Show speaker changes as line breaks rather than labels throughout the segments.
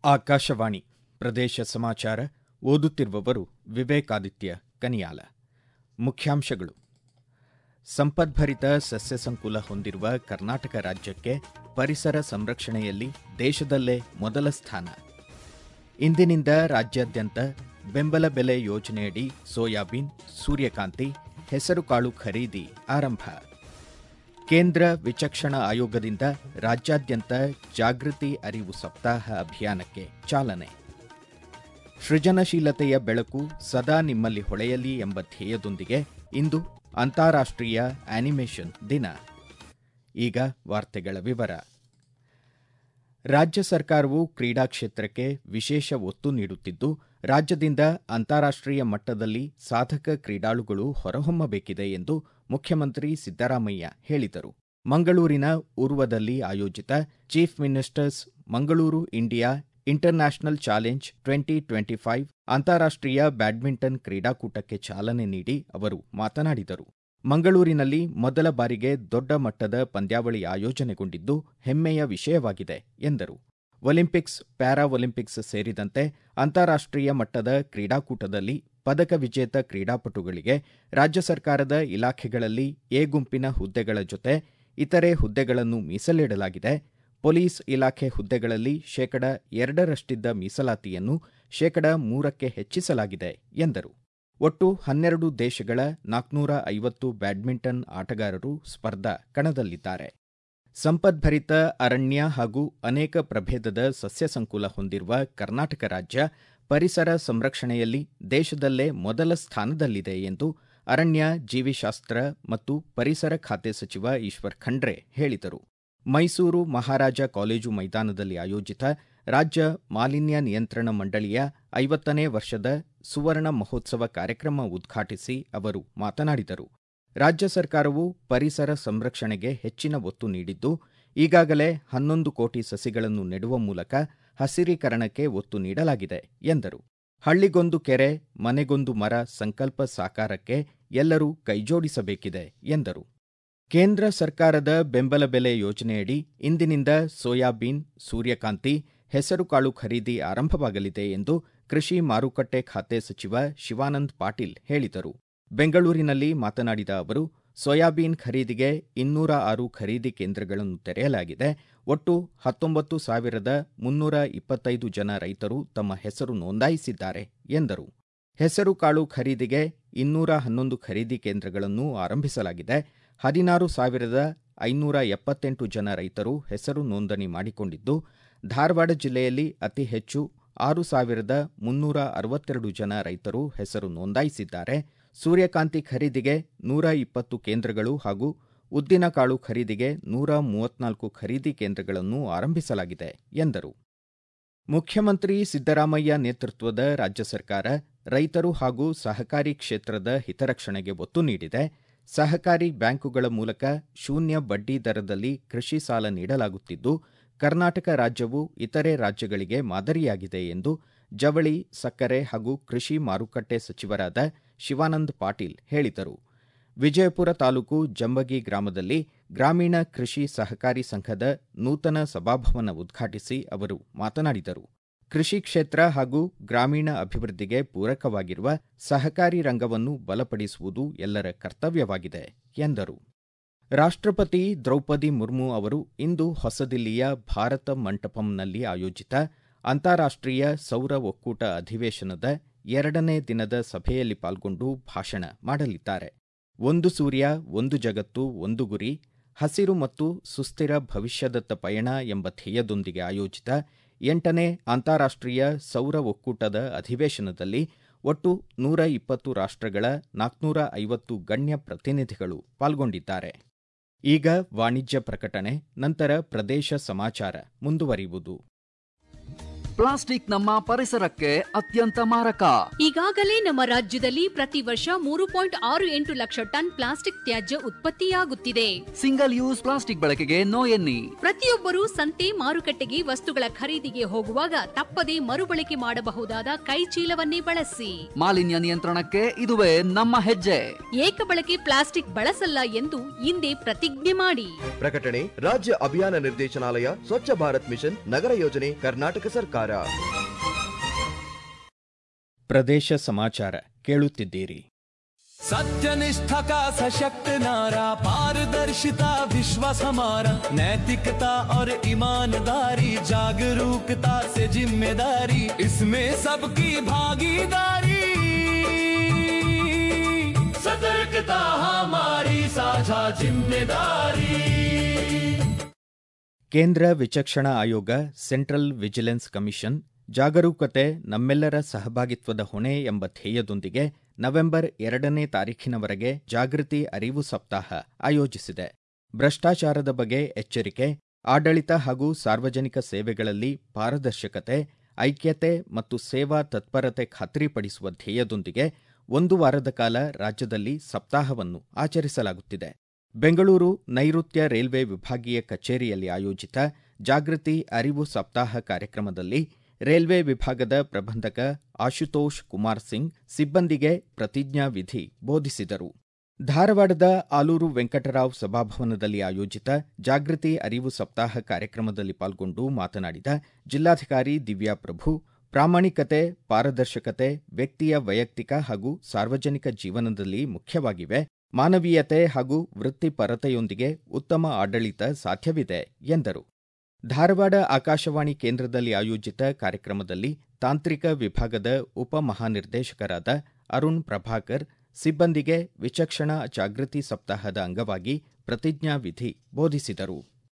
ಆಕಾಶವಾಣಿ ಪ್ರದೇಶ ಸಮಾಚಾರ ಓದುತ್ತಿರುವವರು ವಿವೇಕಾದಿತ್ಯ ಕನಿಯಾಲ ಮುಖ್ಯಾಂಶಗಳು ಸಂಪದ್ಭರಿತ ಸಸ್ಯ ಸಂಕುಲ ಹೊಂದಿರುವ ಕರ್ನಾಟಕ ರಾಜ್ಯಕ್ಕೆ ಪರಿಸರ ಸಂರಕ್ಷಣೆಯಲ್ಲಿ ದೇಶದಲ್ಲೇ ಮೊದಲ ಸ್ಥಾನ ಇಂದಿನಿಂದ ರಾಜ್ಯಾದ್ಯಂತ ಬೆಂಬಲ ಬೆಲೆ ಯೋಜನೆಯಡಿ ಸೋಯಾಬೀನ್ ಸೂರ್ಯಕಾಂತಿ ಹೆಸರುಕಾಳು ಖರೀದಿ ಆರಂಭ ಕೇಂದ್ರ ವಿಚಕ್ಷಣ ಆಯೋಗದಿಂದ ರಾಜ್ಯಾದ್ಯಂತ ಜಾಗೃತಿ ಅರಿವು ಸಪ್ತಾಹ ಅಭಿಯಾನಕ್ಕೆ ಚಾಲನೆ ಸೃಜನಶೀಲತೆಯ ಬೆಳಕು ಸದಾ ನಿಮ್ಮಲ್ಲಿ ಹೊಳೆಯಲಿ ಎಂಬ ಧ್ಯೇಯದೊಂದಿಗೆ ಇಂದು ಅಂತಾರಾಷ್ಟ್ರೀಯ ಆನಿಮೇಷನ್ ದಿನ ಈಗ ವಾರ್ತೆಗಳ ವಿವರ ರಾಜ್ಯ ಸರ್ಕಾರವು ಕ್ರೀಡಾ ಕ್ಷೇತ್ರಕ್ಕೆ ವಿಶೇಷ ಒತ್ತು ನೀಡುತ್ತಿದ್ದು ರಾಜ್ಯದಿಂದ ಅಂತಾರಾಷ್ಟ್ರೀಯ ಮಟ್ಟದಲ್ಲಿ ಸಾಧಕ ಕ್ರೀಡಾಳುಗಳು ಹೊರಹೊಮ್ಮಬೇಕಿದೆ ಎಂದು ಮುಖ್ಯಮಂತ್ರಿ ಸಿದ್ದರಾಮಯ್ಯ ಹೇಳಿದರು ಮಂಗಳೂರಿನ ಉರ್ವದಲ್ಲಿ ಆಯೋಜಿತ chief ministers Mangaluru India international challenge twenty twenty five ಅಂತಾರಾಷ್ಟ್ರೀಯ ಬ್ಯಾಡ್ಮಿಂಟನ್ ಕ್ರೀಡಾಕೂಟಕ್ಕೆ ಚಾಲನೆ ನೀಡಿ ಅವರು ಮಾತನಾಡಿದರು ಮಂಗಳೂರಿನಲ್ಲಿ ಮೊದಲ ಬಾರಿಗೆ ದೊಡ್ಡ ಮಟ್ಟದ ಪಂದ್ಯಾವಳಿ ಆಯೋಜನೆಗೊಂಡಿದ್ದು ಹೆಮ್ಮೆಯ ವಿಷಯವಾಗಿದೆ ಎಂದರು ಒಲಿಂಪಿಕ್ಸ್ ಪ್ಯಾರಾ ಒಲಿಂಪಿಕ್ಸ್ ಸೇರಿದಂತೆ ಅಂತಾರಾಷ್ಟ್ರೀಯ ಮಟ್ಟದ ಕ್ರೀಡಾಕೂಟದಲ್ಲಿ ಪದಕ ವಿಜೇತ ಕ್ರೀಡಾಪಟುಗಳಿಗೆ ರಾಜ್ಯ ಸರ್ಕಾರದ ಇಲಾಖೆಗಳಲ್ಲಿ ಎ ಗುಂಪಿನ ಹುದ್ದೆಗಳ ಜೊತೆ ಇತರೆ ಹುದ್ದೆಗಳನ್ನು ಮೀಸಲಿಡಲಾಗಿದೆ ಪೊಲೀಸ್ ಇಲಾಖೆ ಹುದ್ದೆಗಳಲ್ಲಿ ಶೇಕಡ ಎರಡರಷ್ಟಿದ್ದ ಮೀಸಲಾತಿಯನ್ನು ಶೇಕಡ ಮೂರಕ್ಕೆ ಹೆಚ್ಚಿಸಲಾಗಿದೆ ಎಂದರು ಒಟ್ಟು ಹನ್ನೆರಡು ದೇಶಗಳ ನಾಲ್ಕುನೂರ ಐವತ್ತು ಬ್ಯಾಡ್ಮಿಂಟನ್ ಆಟಗಾರರು ಸ್ಪರ್ಧಾ ಕಣದಲ್ಲಿದ್ದಾರೆ ಸಂಪದ್ಭರಿತ ಅರಣ್ಯ ಹಾಗೂ ಅನೇಕ ಪ್ರಭೇದದ ಸಸ್ಯ ಸಂಕುಲ ಹೊಂದಿರುವ ಕರ್ನಾಟಕ ರಾಜ್ಯ ಪರಿಸರ ಸಂರಕ್ಷಣೆಯಲ್ಲಿ ದೇಶದಲ್ಲೇ ಮೊದಲ ಸ್ಥಾನದಲ್ಲಿದೆ ಎಂದು ಅರಣ್ಯ ಜೀವಿಶಾಸ್ತ್ರ ಮತ್ತು ಪರಿಸರ ಖಾತೆ ಸಚಿವ ಈಶ್ವರ್ ಖಂಡ್ರೆ ಹೇಳಿದರು ಮೈಸೂರು ಮಹಾರಾಜ ಕಾಲೇಜು ಮೈದಾನದಲ್ಲಿ ಆಯೋಜಿತ ರಾಜ್ಯ ಮಾಲಿನ್ಯ ನಿಯಂತ್ರಣ ಮಂಡಳಿಯ ಐವತ್ತನೇ ವರ್ಷದ ಸುವರ್ಣ ಮಹೋತ್ಸವ ಕಾರ್ಯಕ್ರಮ ಉದ್ಘಾಟಿಸಿ ಅವರು ಮಾತನಾಡಿದರು ರಾಜ್ಯ ಸರ್ಕಾರವು ಪರಿಸರ ಸಂರಕ್ಷಣೆಗೆ ಹೆಚ್ಚಿನ ಒತ್ತು ನೀಡಿದ್ದು ಈಗಾಗಲೇ ಹನ್ನೊಂದು ಕೋಟಿ ಸಸಿಗಳನ್ನು ನೆಡುವ ಮೂಲಕ ಹಸಿರೀಕರಣಕ್ಕೆ ಒತ್ತು ನೀಡಲಾಗಿದೆ ಎಂದರು ಹಳ್ಳಿಗೊಂದು ಕೆರೆ ಮನೆಗೊಂದು ಮರ ಸಂಕಲ್ಪ ಸಾಕಾರಕ್ಕೆ ಎಲ್ಲರೂ ಕೈಜೋಡಿಸಬೇಕಿದೆ ಎಂದರು ಕೇಂದ್ರ ಸರ್ಕಾರದ ಬೆಂಬಲ ಬೆಲೆ ಯೋಜನೆಯಡಿ ಇಂದಿನಿಂದ ಸೋಯಾಬೀನ್ ಸೂರ್ಯಕಾಂತಿ ಹೆಸರುಕಾಳು ಖರೀದಿ ಆರಂಭವಾಗಲಿದೆ ಎಂದು ಕೃಷಿ ಮಾರುಕಟ್ಟೆ ಖಾತೆ ಸಚಿವ ಶಿವಾನಂದ್ ಪಾಟೀಲ್ ಹೇಳಿದರು ಬೆಂಗಳೂರಿನಲ್ಲಿ ಮಾತನಾಡಿದ ಅವರು ಸೋಯಾಬೀನ್ ಖರೀದಿಗೆ ಇನ್ನೂರ ಆರು ಖರೀದಿ ಕೇಂದ್ರಗಳನ್ನು ತೆರೆಯಲಾಗಿದೆ ಒಟ್ಟು ಹತ್ತೊಂಬತ್ತು ಸಾವಿರದ ಮುನ್ನೂರ ಇಪ್ಪತ್ತೈದು ಜನ ರೈತರು ತಮ್ಮ ಹೆಸರು ನೋಂದಾಯಿಸಿದ್ದಾರೆ ಎಂದರು ಹೆಸರುಕಾಳು ಖರೀದಿಗೆ ಇನ್ನೂರ ಹನ್ನೊಂದು ಖರೀದಿ ಕೇಂದ್ರಗಳನ್ನು ಆರಂಭಿಸಲಾಗಿದೆ ಹದಿನಾರು ಸಾವಿರದ ಐನೂರ ಎಪ್ಪತ್ತೆಂಟು ಜನ ರೈತರು ಹೆಸರು ನೋಂದಣಿ ಮಾಡಿಕೊಂಡಿದ್ದು ಧಾರವಾಡ ಜಿಲ್ಲೆಯಲ್ಲಿ ಅತಿ ಹೆಚ್ಚು ಆರು ಸಾವಿರದ ಮುನ್ನೂರ ಅರವತ್ತೆರಡು ಜನ ರೈತರು ಹೆಸರು ನೋಂದಾಯಿಸಿದ್ದಾರೆ ಸೂರ್ಯಕಾಂತಿ ಖರೀದಿಗೆ ನೂರ ಇಪ್ಪತ್ತು ಕೇಂದ್ರಗಳು ಹಾಗೂ ಉದ್ದಿನಕಾಳು ಖರೀದಿಗೆ ನೂರ ಮೂವತ್ನಾಲ್ಕು ಖರೀದಿ ಕೇಂದ್ರಗಳನ್ನು ಆರಂಭಿಸಲಾಗಿದೆ ಎಂದರು ಮುಖ್ಯಮಂತ್ರಿ ಸಿದ್ದರಾಮಯ್ಯ ನೇತೃತ್ವದ ರಾಜ್ಯ ಸರ್ಕಾರ ರೈತರು ಹಾಗೂ ಸಹಕಾರಿ ಕ್ಷೇತ್ರದ ಹಿತರಕ್ಷಣೆಗೆ ಒತ್ತು ನೀಡಿದೆ ಸಹಕಾರಿ ಬ್ಯಾಂಕುಗಳ ಮೂಲಕ ಶೂನ್ಯ ಬಡ್ಡಿ ದರದಲ್ಲಿ ಕೃಷಿ ಸಾಲ ನೀಡಲಾಗುತ್ತಿದ್ದು ಕರ್ನಾಟಕ ರಾಜ್ಯವು ಇತರೆ ರಾಜ್ಯಗಳಿಗೆ ಮಾದರಿಯಾಗಿದೆ ಎಂದು ಜವಳಿ ಸಕ್ಕರೆ ಹಾಗೂ ಕೃಷಿ ಮಾರುಕಟ್ಟೆ ಸಚಿವರಾದ ಶಿವಾನಂದ್ ಪಾಟೀಲ್ ಹೇಳಿದರು ವಿಜಯಪುರ ತಾಲೂಕು ಜಂಬಗಿ ಗ್ರಾಮದಲ್ಲಿ ಗ್ರಾಮೀಣ ಕೃಷಿ ಸಹಕಾರಿ ಸಂಘದ ನೂತನ ಸಭಾಭವನ ಉದ್ಘಾಟಿಸಿ ಅವರು ಮಾತನಾಡಿದರು ಕೃಷಿ ಕ್ಷೇತ್ರ ಹಾಗೂ ಗ್ರಾಮೀಣ ಅಭಿವೃದ್ಧಿಗೆ ಪೂರಕವಾಗಿರುವ ಸಹಕಾರಿ ರಂಗವನ್ನು ಬಲಪಡಿಸುವುದು ಎಲ್ಲರ ಕರ್ತವ್ಯವಾಗಿದೆ ಎಂದರು ರಾಷ್ಟ್ರಪತಿ ದ್ರೌಪದಿ ಮುರ್ಮು ಅವರು ಇಂದು ಹೊಸದಿಲ್ಲಿಯ ಭಾರತ ಮಂಟಪಂನಲ್ಲಿ ಆಯೋಜಿತ ಅಂತಾರಾಷ್ಟ್ರೀಯ ಸೌರ ಒಕ್ಕೂಟ ಅಧಿವೇಶನದ ಎರಡನೇ ದಿನದ ಸಭೆಯಲ್ಲಿ ಪಾಲ್ಗೊಂಡು ಭಾಷಣ ಮಾಡಲಿದ್ದಾರೆ ಒಂದು ಸೂರ್ಯ ಒಂದು ಜಗತ್ತು ಒಂದು ಗುರಿ ಹಸಿರು ಮತ್ತು ಸುಸ್ಥಿರ ಭವಿಷ್ಯದತ್ತ ಪಯಣ ಎಂಬ ಧ್ಯೇಯದೊಂದಿಗೆ ಆಯೋಜಿತ ಎಂಟನೇ ಅಂತಾರಾಷ್ಟ್ರೀಯ ಸೌರ ಒಕ್ಕೂಟದ ಅಧಿವೇಶನದಲ್ಲಿ ಒಟ್ಟು ನೂರ ಇಪ್ಪತ್ತು ರಾಷ್ಟ್ರಗಳ ನಾಲ್ಕುನೂರ ಐವತ್ತು ಗಣ್ಯ ಪ್ರತಿನಿಧಿಗಳು ಪಾಲ್ಗೊಂಡಿದ್ದಾರೆ ಈಗ ವಾಣಿಜ್ಯ ಪ್ರಕಟಣೆ ನಂತರ ಪ್ರದೇಶ ಸಮಾಚಾರ ಮುಂದುವರಿಯುವುದು
ಪ್ಲಾಸ್ಟಿಕ್ ನಮ್ಮ ಪರಿಸರಕ್ಕೆ ಅತ್ಯಂತ ಮಾರಕ
ಈಗಾಗಲೇ ನಮ್ಮ ರಾಜ್ಯದಲ್ಲಿ ಪ್ರತಿ ವರ್ಷ ಮೂರು ಪಾಯಿಂಟ್ ಆರು ಎಂಟು ಲಕ್ಷ ಟನ್ ಪ್ಲಾಸ್ಟಿಕ್ ತ್ಯಾಜ್ಯ ಉತ್ಪತ್ತಿಯಾಗುತ್ತಿದೆ
ಸಿಂಗಲ್ ಯೂಸ್ ಪ್ಲಾಸ್ಟಿಕ್ ಬಳಕೆಗೆ ನೋ ಎನ್ನಿ
ಪ್ರತಿಯೊಬ್ಬರೂ ಸಂತೆ ಮಾರುಕಟ್ಟೆಗೆ ವಸ್ತುಗಳ ಖರೀದಿಗೆ ಹೋಗುವಾಗ ತಪ್ಪದೇ ಮರುಬಳಕೆ ಮಾಡಬಹುದಾದ ಕೈಚೀಲವನ್ನೇ ಬಳಸಿ
ಮಾಲಿನ್ಯ ನಿಯಂತ್ರಣಕ್ಕೆ ಇದುವೇ ನಮ್ಮ ಹೆಜ್ಜೆ
ಏಕಬಳಕೆ ಪ್ಲಾಸ್ಟಿಕ್ ಬಳಸಲ್ಲ ಎಂದು ಹಿಂದೆ ಪ್ರತಿಜ್ಞೆ ಮಾಡಿ
ಪ್ರಕಟಣೆ ರಾಜ್ಯ ಅಭಿಯಾನ ನಿರ್ದೇಶನಾಲಯ ಸ್ವಚ್ಛ ಭಾರತ್ ಮಿಷನ್ ನಗರ ಯೋಜನೆ ಕರ್ನಾಟಕ ಸರ್ಕಾರ ಪರಿಹಾರ
ಪ್ರದೇಶ ಸಮಾಚಾರ ಕೇಳುತ್ತಿದ್ದೀರಿ
सत्यनिष्ठा का सशक्त नारा पारदर्शिता विश्वास हमारा नैतिकता और ईमानदारी जागरूकता से जिम्मेदारी इसमें सबकी भागीदारी सतर्कता हमारी साझा जिम्मेदारी
ಕೇಂದ್ರ ವಿಚಕ್ಷಣಾ ಆಯೋಗ ಸೆಂಟ್ರಲ್ ವಿಜಿಲೆನ್ಸ್ ಕಮಿಷನ್ ಜಾಗರೂಕತೆ ನಮ್ಮೆಲ್ಲರ ಸಹಭಾಗಿತ್ವದ ಹೊಣೆ ಎಂಬ ಧ್ಯೇಯದೊಂದಿಗೆ ನವೆಂಬರ್ ಎರಡನೇ ತಾರೀಖಿನವರೆಗೆ ಜಾಗೃತಿ ಅರಿವು ಸಪ್ತಾಹ ಆಯೋಜಿಸಿದೆ ಭ್ರಷ್ಟಾಚಾರದ ಬಗ್ಗೆ ಎಚ್ಚರಿಕೆ ಆಡಳಿತ ಹಾಗೂ ಸಾರ್ವಜನಿಕ ಸೇವೆಗಳಲ್ಲಿ ಪಾರದರ್ಶಕತೆ ಐಕ್ಯತೆ ಮತ್ತು ಸೇವಾ ತತ್ಪರತೆ ಖಾತ್ರಿಪಡಿಸುವ ಧ್ಯೇಯದೊಂದಿಗೆ ಒಂದು ವಾರದ ಕಾಲ ರಾಜ್ಯದಲ್ಲಿ ಸಪ್ತಾಹವನ್ನು ಆಚರಿಸಲಾಗುತ್ತಿದೆ ಬೆಂಗಳೂರು ನೈಋತ್ಯ ರೈಲ್ವೆ ವಿಭಾಗೀಯ ಕಚೇರಿಯಲ್ಲಿ ಆಯೋಜಿತ ಜಾಗೃತಿ ಅರಿವು ಸಪ್ತಾಹ ಕಾರ್ಯಕ್ರಮದಲ್ಲಿ ರೈಲ್ವೆ ವಿಭಾಗದ ಪ್ರಬಂಧಕ ಆಶುತೋಷ್ ಕುಮಾರ್ ಸಿಂಗ್ ಸಿಬ್ಬಂದಿಗೆ ಪ್ರತಿಜ್ಞಾ ವಿಧಿ ಬೋಧಿಸಿದರು ಧಾರವಾಡದ ಆಲೂರು ವೆಂಕಟರಾವ್ ಸಭಾಭವನದಲ್ಲಿ ಆಯೋಜಿತ ಜಾಗೃತಿ ಅರಿವು ಸಪ್ತಾಹ ಕಾರ್ಯಕ್ರಮದಲ್ಲಿ ಪಾಲ್ಗೊಂಡು ಮಾತನಾಡಿದ ಜಿಲ್ಲಾಧಿಕಾರಿ ದಿವ್ಯಾ ಪ್ರಭು ಪ್ರಾಮಾಣಿಕತೆ ಪಾರದರ್ಶಕತೆ ವ್ಯಕ್ತಿಯ ವೈಯಕ್ತಿಕ ಹಾಗೂ ಸಾರ್ವಜನಿಕ ಜೀವನದಲ್ಲಿ ಮುಖ್ಯವಾಗಿವೆ ಮಾನವೀಯತೆ ಹಾಗೂ ವೃತ್ತಿಪರತೆಯೊಂದಿಗೆ ಉತ್ತಮ ಆಡಳಿತ ಸಾಧ್ಯವಿದೆ ಎಂದರು ಧಾರವಾಡ ಆಕಾಶವಾಣಿ ಕೇಂದ್ರದಲ್ಲಿ ಆಯೋಜಿತ ಕಾರ್ಯಕ್ರಮದಲ್ಲಿ ತಾಂತ್ರಿಕ ವಿಭಾಗದ ಉಪಮಹಾನಿರ್ದೇಶಕರಾದ ಅರುಣ್ ಪ್ರಭಾಕರ್ ಸಿಬ್ಬಂದಿಗೆ ವಿಚಕ್ಷಣಾ ಜಾಗೃತಿ ಸಪ್ತಾಹದ ಅಂಗವಾಗಿ ಪ್ರತಿಜ್ಞಾ ವಿಧಿ ಬೋಧಿಸಿದರು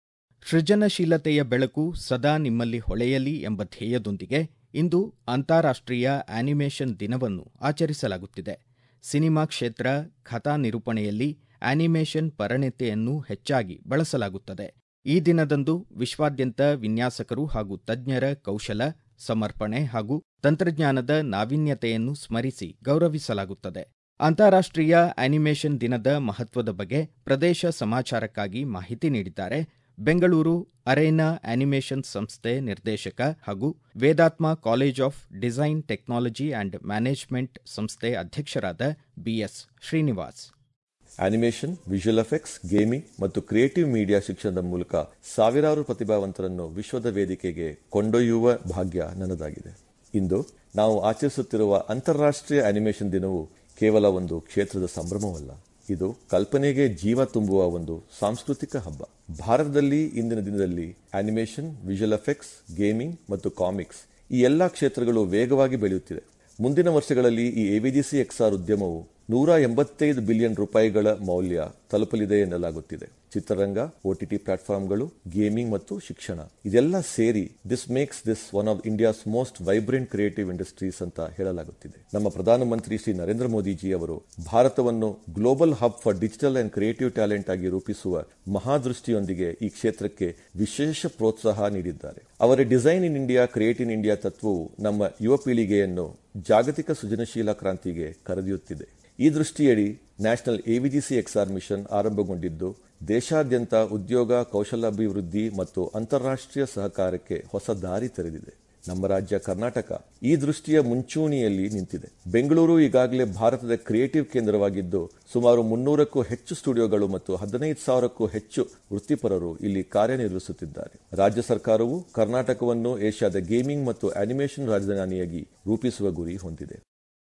ಸೃಜನಶೀಲತೆಯ ಬೆಳಕು ಸದಾ ನಿಮ್ಮಲ್ಲಿ ಹೊಳೆಯಲಿ ಎಂಬ ಧ್ಯೇಯದೊಂದಿಗೆ ಇಂದು ಅಂತಾರಾಷ್ಟ್ರೀಯ ಆನಿಮೇಷನ್ ದಿನವನ್ನು ಆಚರಿಸಲಾಗುತ್ತಿದೆ ಸಿನಿಮಾ ಕ್ಷೇತ್ರ ಕಥಾ ನಿರೂಪಣೆಯಲ್ಲಿ ಆನಿಮೇಷನ್ ಪರಣಿತೆಯನ್ನು ಹೆಚ್ಚಾಗಿ ಬಳಸಲಾಗುತ್ತದೆ ಈ ದಿನದಂದು ವಿಶ್ವಾದ್ಯಂತ ವಿನ್ಯಾಸಕರು ಹಾಗೂ ತಜ್ಞರ ಕೌಶಲ ಸಮರ್ಪಣೆ ಹಾಗೂ ತಂತ್ರಜ್ಞಾನದ ನಾವೀನ್ಯತೆಯನ್ನು ಸ್ಮರಿಸಿ ಗೌರವಿಸಲಾಗುತ್ತದೆ ಅಂತಾರಾಷ್ಟ್ರೀಯ ಆನಿಮೇಷನ್ ದಿನದ ಮಹತ್ವದ ಬಗ್ಗೆ ಪ್ರದೇಶ ಸಮಾಚಾರಕ್ಕಾಗಿ ಮಾಹಿತಿ ನೀಡಿದ್ದಾರೆ ಬೆಂಗಳೂರು ಅರೇನಾ ಆನಿಮೇಷನ್ ಸಂಸ್ಥೆ ನಿರ್ದೇಶಕ ಹಾಗೂ Vedatma college of design technology and management ಸಂಸ್ಥೆ ಅಧ್ಯಕ್ಷರಾದ B S Srinivas
animation visual effects gaming ಮತ್ತು ಕ್ರಿಯೇಟಿವ್ ಮೀಡಿಯಾ ಶಿಕ್ಷಣದ ಮೂಲಕ ಸಾವಿರಾರು ಪ್ರತಿಭಾವಂತರನ್ನು ವಿಶ್ವದ ವೇದಿಕೆಗೆ ಕೊಂಡೊಯ್ಯುವ ಭಾಗ್ಯ ನನ್ನದಾಗಿದೆ ಇಂದು ನಾವು ಆಚರಿಸುತ್ತಿರುವ ಅಂತಾರಾಷ್ಟ್ರೀಯ ಅನಿಮೇಷನ್ ದಿನವು ಕೇವಲ ಒಂದು ಕ್ಷೇತ್ರದ ಸಂಭ್ರಮವಲ್ಲ ಇದು ಕಲ್ಪನೆಗೆ ಜೀವ ತುಂಬುವ ಒಂದು ಸಾಂಸ್ಕೃತಿಕ ಹಬ್ಬ ಭಾರತದಲ್ಲಿ ಇಂದಿನ ದಿನದಲ್ಲಿ ಅನಿಮೇಷನ್ ವಿಜುವಲ್ ಎಫೆಕ್ಟ್ಸ್ ಗೇಮಿಂಗ್ ಮತ್ತು ಕಾಮಿಕ್ಸ್ ಈ ಎಲ್ಲಾ ಕ್ಷೇತ್ರಗಳು ವೇಗವಾಗಿ ಬೆಳೆಯುತ್ತಿದೆ ಮುಂದಿನ ವರ್ಷಗಳಲ್ಲಿ ಈ ಎವಿಜಿಸಿ ಎಕ್ಸ್ಆರ್ ಉದ್ಯಮವು ನೂರ ಎಂಬತ್ತೈದು ಬಿಲಿಯನ್ ರೂಪಾಯಿಗಳ ಮೌಲ್ಯ ತಲುಪಲಿದೆ ಎನ್ನಲಾಗುತ್ತಿದೆ ಚಿತ್ರರಂಗ ಒಟಿಟಿ ಪ್ಲಾಟ್ಫಾರ್ಮ್ಗಳು ಗೇಮಿಂಗ್ ಮತ್ತು ಶಿಕ್ಷಣ ಇದೆಲ್ಲ ಸೇರಿ this makes this one of India's most vibrant creative industries ಅಂತ ಹೇಳಲಾಗುತ್ತಿದೆ ನಮ್ಮ ಪ್ರಧಾನಮಂತ್ರಿ ಶ್ರೀ ನರೇಂದ್ರ ಮೋದಿಜಿ ಅವರು ಭಾರತವನ್ನು global hub for digital and creative talent ಆಗಿ ರೂಪಿಸುವ ಮಹಾದೃಷ್ಟಿಯೊಂದಿಗೆ ಈ ಕ್ಷೇತ್ರಕ್ಕೆ ವಿಶೇಷ ಪ್ರೋತ್ಸಾಹ ನೀಡಿದ್ದಾರೆ ಅವರ design in India create in India ತತ್ವವು ನಮ್ಮ ಯುವ ಪೀಳಿಗೆಯನ್ನು ಜಾಗತಿಕ ಸೃಜನಶೀಲ ಕ್ರಾಂತಿಗೆ ಕರೆದೊಯ್ಯುತ್ತಿದೆ ಈ ದೃಷ್ಟಿಯಡಿ ನ್ಯಾಷನಲ್ ಎವಿಜಿಸಿ ಎಕ್ಸ್ಆರ್ ಮಿಷನ್ ಆರಂಭಗೊಂಡಿದ್ದು ದೇಶಾದ್ಯಂತ ಉದ್ಯೋಗ ಕೌಶಲಾಭಿವೃದ್ಧಿ ಮತ್ತು ಅಂತಾರಾಷ್ಟ್ರೀಯ ಸಹಕಾರಕ್ಕೆ ಹೊಸ ದಾರಿ ತೆರೆದಿದೆ ನಮ್ಮ ರಾಜ್ಯ ಕರ್ನಾಟಕ ಈ ದೃಷ್ಟಿಯ ಮುಂಚೂಣಿಯಲ್ಲಿ ನಿಂತಿದೆ ಬೆಂಗಳೂರು ಈಗಾಗಲೇ ಭಾರತದ ಕ್ರಿಯೇಟಿವ್ ಕೇಂದ್ರವಾಗಿದ್ದು ಸುಮಾರು ಮುನ್ನೂರಕ್ಕೂ ಹೆಚ್ಚು ಸ್ಟುಡಿಯೋಗಳು ಮತ್ತು ಹದಿನೈದು ಸಾವಿರಕ್ಕೂ ಹೆಚ್ಚು ವೃತ್ತಿಪರರು ಇಲ್ಲಿ ಕಾರ್ಯನಿರ್ವಹಿಸುತ್ತಿದ್ದಾರೆ ರಾಜ್ಯ ಸರ್ಕಾರವು ಕರ್ನಾಟಕವನ್ನು ಏಷ್ಯಾದ ಗೇಮಿಂಗ್ ಮತ್ತು ಅನಿಮೇಷನ್ ರಾಜಧಾನಿಯಾಗಿ ರೂಪಿಸುವ ಗುರಿ ಹೊಂದಿದೆ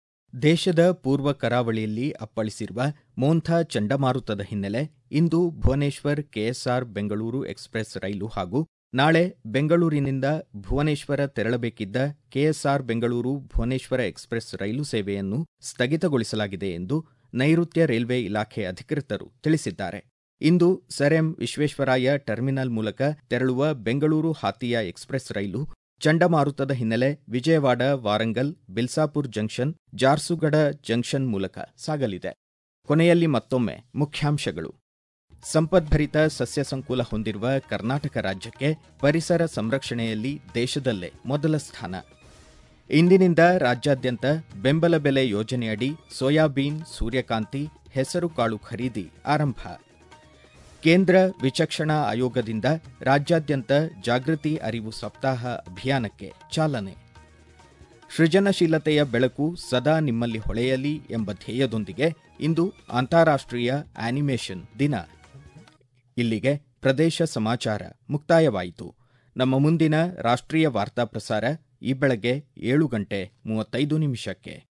ದೇಶದ ಪೂರ್ವ ಕರಾವಳಿಯಲ್ಲಿ ಅಪ್ಪಳಿಸಿರುವ ಮೋಂಥಾ ಚಂಡಮಾರುತದ ಹಿನ್ನೆಲೆ ಇಂದು ಭುವನೇಶ್ವರ್ ಕೆಎಸ್ಆರ್ ಬೆಂಗಳೂರು ಎಕ್ಸ್ಪ್ರೆಸ್ ರೈಲು ಹಾಗೂ ನಾಳೆ ಬೆಂಗಳೂರಿನಿಂದ ಭುವನೇಶ್ವರ ತೆರಳಬೇಕಿದ್ದ ಕೆಎಸ್ಆರ್ ಬೆಂಗಳೂರು ಭುವನೇಶ್ವರ ಎಕ್ಸ್ಪ್ರೆಸ್ ರೈಲು ಸೇವೆಯನ್ನು ಸ್ಥಗಿತಗೊಳಿಸಲಾಗಿದೆ ಎಂದು ನೈಋತ್ಯ ರೈಲ್ವೆ ಇಲಾಖೆ ಅಧಿಕೃತರು ತಿಳಿಸಿದ್ದಾರೆ ಇಂದು ಸರ್ ಎಂ ವಿಶ್ವೇಶ್ವರಾಯ ಟರ್ಮಿನಲ್ ಮೂಲಕ ತೆರಳುವ ಬೆಂಗಳೂರು ಹಾತಿಯ ಎಕ್ಸ್ಪ್ರೆಸ್ ರೈಲು ಚಂಡಮಾರುತದ ಹಿನ್ನೆಲೆ ವಿಜಯವಾಡ ವಾರಂಗಲ್ ಬಿಲ್ಸಾಪುರ್ ಜಂಕ್ಷನ್ ಜಾರ್ಸುಗಡ ಜಂಕ್ಷನ್ ಮೂಲಕ ಸಾಗಲಿದೆ ಕೊನೆಯಲ್ಲಿ ಮತ್ತೊಮ್ಮೆ ಮುಖ್ಯಾಂಶಗಳು ಸಂಪದ್ಭರಿತ ಸಸ್ಯ ಸಂಕುಲ ಹೊಂದಿರುವ ಕರ್ನಾಟಕ ರಾಜ್ಯಕ್ಕೆ ಪರಿಸರ ಸಂರಕ್ಷಣೆಯಲ್ಲಿ ದೇಶದಲ್ಲೇ ಮೊದಲ ಸ್ಥಾನ ಇಂದಿನಿಂದ ರಾಜ್ಯಾದ್ಯಂತ ಬೆಂಬಲ ಬೆಲೆ ಯೋಜನೆಯಡಿ ಸೋಯಾಬೀನ್ ಸೂರ್ಯಕಾಂತಿ ಹೆಸರುಕಾಳು ಖರೀದಿ ಆರಂಭ ಕೇಂದ್ರ ವಿಚಕ್ಷಣಾ ಆಯೋಗದಿಂದ ರಾಜ್ಯಾದ್ಯಂತ ಜಾಗೃತಿ ಅರಿವು ಸಪ್ತಾಹ ಅಭಿಯಾನಕ್ಕೆ ಚಾಲನೆ ಸೃಜನಶೀಲತೆಯ ಬೆಳಕು ಸದಾ ನಿಮ್ಮಲ್ಲಿ ಹೊಳೆಯಲಿ ಎಂಬ ಧ್ಯೇಯದೊಂದಿಗೆ ಇಂದು ಅಂತಾರಾಷ್ಟ್ರೀಯ ಆನಿಮೇಷನ್ ದಿನ ಇಲ್ಲಿಗೆ ಪ್ರದೇಶ ಸಮಾಚಾರ ಮುಕ್ತಾಯವಾಯಿತು ನಮ್ಮ ಮುಂದಿನ ರಾಷ್ಟ್ರೀಯ ವಾರ್ತಾ ಪ್ರಸಾರ ಈ ಬೆಳಗ್ಗೆ ಏಳು ಗಂಟೆ ಮೂವತ್ತೈದು ನಿಮಿಷಕ್ಕೆ